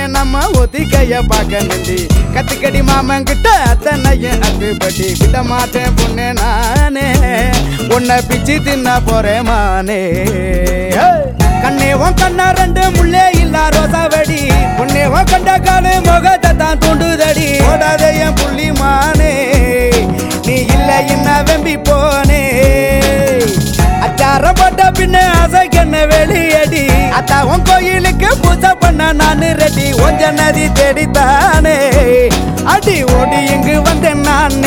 நம்ம ஒத்திக்கைய பார்க்க நண்டி கத்துக்கடி மாமன் கிட்ட அத்தனையும் அத்துப்படி விட மாட்டேன் பொண்ணு நானே உன்னை பிச்சு தின்ன போறேன் மானே ஹே! கண்ணே உன் கண்ணா ரெண்டு முள்ளே இல்லா ரோசா வெடி பொண்ணே உன் கண்ட காலு முகத்தை தான் தூண்டுதடி ஓடாதே என் புள்ளி மானே நீ இல்ல என்ன வெம்பி போனே அச்சாரம் போட்ட பின்ன அசைக்கண்ண வெளியடி அத்தா உன் கோயிலுக்கு பூஜை பண்ண நானு ரெடி ஒஞ்ச நதி தேடித்தானே அடி ஓடி இங்கு வந்தேன் நானே